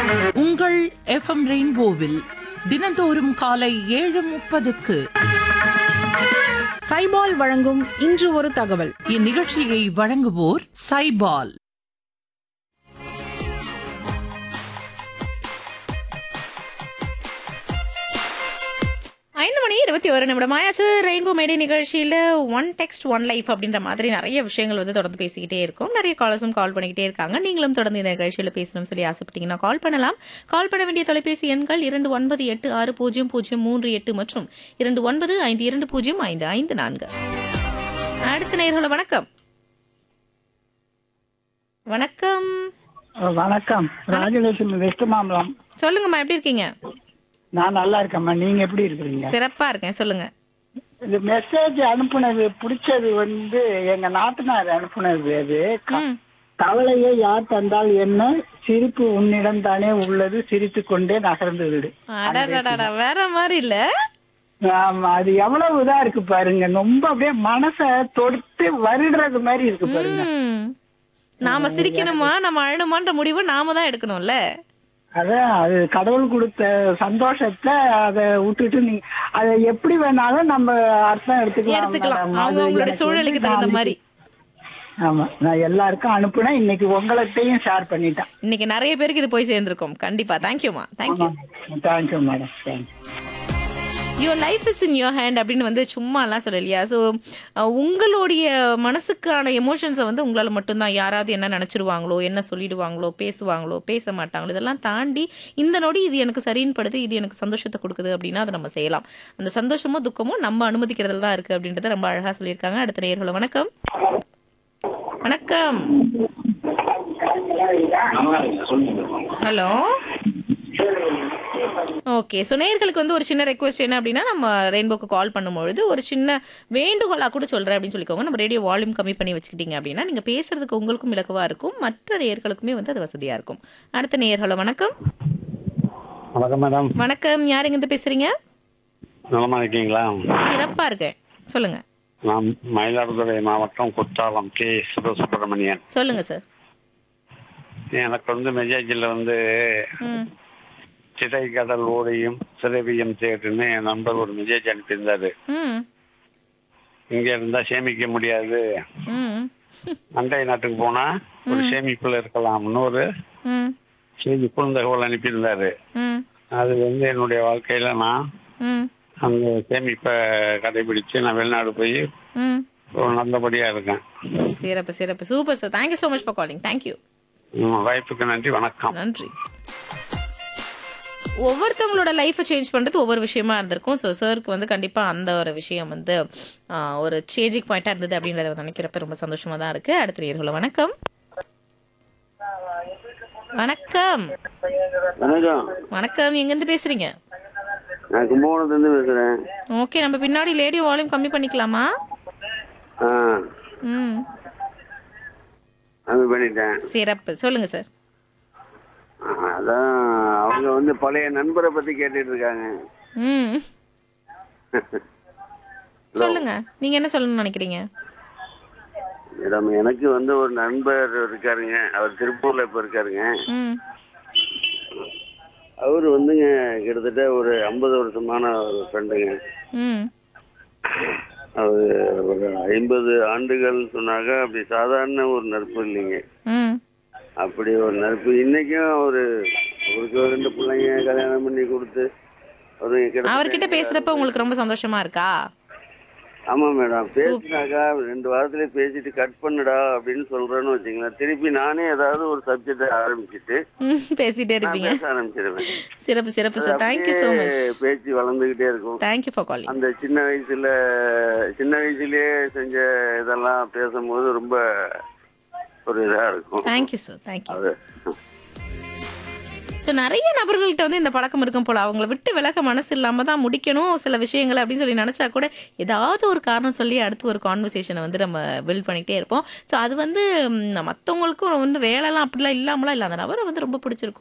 உங்கள் எஃப்எம் ரெயின்போவில் தினந்தோறும் காலை ஏழு முப்பதுக்கு சைபால் வழங்கும் இன்று ஒரு தகவல் இந்நிகழ்ச்சியை வழங்குவோர் சைபால் ஐந்து மணி இருபத்தி ஒரு நிமிடம் ஆயாச்சு ரெயின்போ மேடை நிகழ்ச்சியில் ஒன் டெக்ஸ்ட் ஒன் லைஃப் அப்படின்ற மாதிரி நிறைய விஷயங்கள் வந்து தொடர்ந்து பேசிக்கிட்டே இருக்கும் நிறைய காலர்ஸும் கால் பண்ணிக்கிட்டே இருக்காங்க நீங்களும் தொடர்ந்து இந்த நிகழ்ச்சியில் பேசணும்னு சொல்லி ஆசைப்பட்டீங்கன்னா கால் பண்ணலாம் கால் பண்ண வேண்டிய தொலைபேசி எண்கள் இரண்டு ஒன்பது எட்டு ஆறு பூஜ்ஜியம் பூஜ்ஜியம் மூன்று எட்டு மற்றும் இரண்டு ஒன்பது ஐந்து இரண்டு பூஜ்ஜியம் ஐந்து ஐந்து நான்கு அடுத்த நேர்கள வணக்கம் வணக்கம் வணக்கம் ராஜலட்சுமி வெஸ்ட் மாம்பலம் சொல்லுங்கம்மா எப்படி இருக்கீங்க நான் நல்லா இருக்கேம்மா நீங்க எப்படி இருக்கிறீங்க சிறப்பா இருக்கேன் சொல்லுங்க இந்த மெசேஜ் அனுப்புனது பிடிச்சது வந்து எங்க நாட்டுனார் அனுப்புனது அது க- ம் கவலையை யார் தந்தால் என்ன சிரிப்பு உன்னிடம் தானே உள்ளது சிரித்து கொண்டே நகர்ந்து விடு அடடடடா வேற மாதிரி இல்ல ஆமா அது எவ்வளவு இதா இருக்கு பாருங்க ரொம்ப அப்படியே மனச தொடுத்து வருடுறது மாதிரி இருக்கு பாருங்க ம். நாம சிரிக்கணுமா நம்ம அழணுமான்ற முடிவு நாம தான் எடுக்கணும்ல அதான் அது கடவுள் கொடுத்த சந்தோஷத்தை அதை விட்டுட்டு நீங்க அதை எப்படி வேணாலும் நம்ம அர்த்தம் எடுத்துக்கலாம் எடுத்துக்கலாம் madam. அவங்க அது அவங்களோட எனக்கு சூழலுக்கு வந்து தகுந்த நான் மாதிரி ஆமா நான் எல்லாருக்கும் அனுப்புனேன் இன்னைக்கு உங்கள்கிட்டயும் ஷேர் பண்ணிட்டேன் இன்னைக்கு நிறைய பேருக்கு இது போய் சேர்ந்திருக்கும் கண்டிப்பா தேங்க்யூமா thank you thank you madam thank you your life is in your hand அப்படின்னு வந்து சும்மாலாம் சொல்லலையா ஸோ உங்களுடைய மனசுக்கான எமோஷன்ஸை வந்து உங்களால் மட்டும்தான் யாராவது என்ன நினச்சிருவாங்களோ என்ன சொல்லிடுவாங்களோ பேசுவாங்களோ பேச மாட்டாங்களோ இதெல்லாம் தாண்டி இந்த நொடி இது எனக்கு சரின்னு படுது இது எனக்கு சந்தோஷத்தை கொடுக்குது அப்படின்னா அதை நம்ம செய்யலாம் அந்த சந்தோஷமோ துக்கமோ நம்ம அனுமதிக்கிறதுல தான் இருக்குது அப்படின்றத ரொம்ப அழகாக சொல்லியிருக்காங்க அடுத்த நேர்களை வணக்கம் வணக்கம் ஹலோ ஓகே ஸோ நேயர்களுக்கு வந்து ஒரு சின்ன ரெக்வஸ்ட் என்ன அப்படின்னா நம்ம ரெயின்போக்கு கால் பண்ணும்பொழுது ஒரு சின்ன வேண்டுகோளாக கூட சொல்கிறேன் அப்படின்னு சொல்லிக்கோங்க நம்ம ரேடியோ வால்யூம் கம்மி பண்ணி வச்சுக்கிட்டீங்க அப்படின்னா நீங்கள் பேசுறதுக்கு உங்களுக்கும் இலக்குவாக இருக்கும் மற்ற நேயர்களுக்குமே வந்து அது வசதியாக இருக்கும் அடுத்த நேயர்களோ வணக்கம் வணக்கம் மேடம் வணக்கம் யார் எங்கிருந்து பேசுறீங்க நலமா இருக்கீங்களா சிறப்பாக இருக்கேன் சொல்லுங்க நான் மயிலாடுதுறை மாவட்டம் குற்றாலம் கே சிவசுப்பிரமணியன் சொல்லுங்க சார் எனக்கு வந்து மெசேஜில் வந்து ம் சிறை கடல் ஓடையும் சிறவியும் தேடுன்னு என் நண்பர் ஒரு மெசேஜ் அனுப்பியிருந்தாரு ம் இங்க இருந்தா சேமிக்க முடியாது ம் அண்டை நாட்டுக்கு போனா ஒரு சேமிப்புல இருக்கலாம்னு ஒரு ம் செய்தி குறுந்தகவல் அனுப்பியிருந்தாரு ம் அது வந்து என்னுடைய வாழ்க்கையில நான் ம் அந்த சேமிப்பை கடைபிடிச்சு நான் வெளிநாடு போய் ம் ஒரு நல்லபடியா இருக்கேன் சிறப்பு சிறப்பு super sir thank you so much for calling thank you um, வாய்ப்புக்கு நன்றி வணக்கம் நன்றி ஒவ்வொருத்தவங்களோட லைஃப்பை சேஞ்ச் பண்ணுறது ஒவ்வொரு விஷயமா இருந்திருக்கும் ஸோ சாருக்கு வந்து கண்டிப்பாக அந்த ஒரு விஷயம் வந்து ஆ, ஒரு சேஞ்சிங் பாயிண்டாக இருந்தது அப்படின்றத வந்து நினைக்கிறப்ப ரொம்ப சந்தோஷமா தான் இருக்கு அடுத்த நேர்களை வணக்கம் வணக்கம் வணக்கம் வணக்கம் எங்கேருந்து பேசுறீங்க நான் கும்பகோணத்துலேருந்து பேசுகிறேன் ஓகே நம்ம பின்னாடி லேடியோ வால்யூம் கம்மி பண்ணிக்கலாமா ஆ ம் கம்மி பண்ணிட்டேன் சிறப்பு சொல்லுங்க சார் ஆ, அதான் அவங்க வந்து பழைய நண்பரை பற்றி கேட்டுட்டு இருக்காங்க ம் சொல்லுங்க நீங்க என்ன சொல்லணும்னு நினைக்கிறீங்க மேடம் எனக்கு வந்து ஒரு நண்பர் இருக்காருங்க அவர் திருப்பூரில் இப்போ இருக்காருங்க ம் அவர் வந்துங்க கிட்டத்தட்ட ஒரு ஐம்பது வருஷமான ஒரு ஃப்ரெண்டுங்க ம் அவர் ஒரு ஐம்பது ஆண்டுகள் சொன்னாங்க அப்படி சாதாரண ஒரு நட்பு இல்லைங்க ம் அப்படி ஒரு நட்பு இன்னைக்கும் அவரு அவருக்கு ஒரு ரெண்டு பிள்ளைங்க கல்யாணம் பண்ணி கொடுத்து அவரு கிட்டத்தட்ட அவர்கிட்ட பேசுறப்ப உங்களுக்கு ரொம்ப சந்தோஷமா இருக்கா ஆமா மேடம் பேசினாக்கா ரெண்டு வாரத்துல பேசிட்டு கட் பண்ணுடா அப்படின்னு சொல்றேன்னு வச்சுங்களேன் திருப்பி நானே ஏதாவது ஒரு சப்ஜெக்ட் ஆரம்பிச்சுட்டு ம், பேசிட்டே நான் இருப்பீங்க பேச ஆரம்பிச்சிருவேன் சிறப்பு சிறப்பு சார் தேங்க்யூ ஸோ மச் அப்படியே பேச்சு வளர்ந்துகிட்டே இருக்கும் தேங்க்யூ ஃபார் காலிங் அந்த சின்ன வயசுல சின்ன வயசுலயே செஞ்ச இதெல்லாம் பேசும்போது ரொம்ப ஒரு இதா இருக்கும் தேங்க்யூ சார் தேங்க்யூ அது ஸோ நிறைய நபர்கள்ட்ட வந்து இந்த பழக்கம் இருக்கும் போல அவங்கள விட்டு விலக மனசு இல்லாம தான் முடிக்கணும் சில விஷயங்கள் அப்படின்னு சொல்லி நினைச்சா கூட ஏதாவது ஒரு காரணம் சொல்லி அடுத்து ஒரு கான்வர்சேஷனை வந்து நம்ம பில்ட் பண்ணிட்டே இருப்போம் ஸோ அது வந்து ம், மத்தவங்களுக்கும் வந்து வேலைலாம் அப்படிலாம் இல்லாமலாம் இல்லை அந்த நபரை வந்து ரொம்ப பிடிச்சிருக்கும்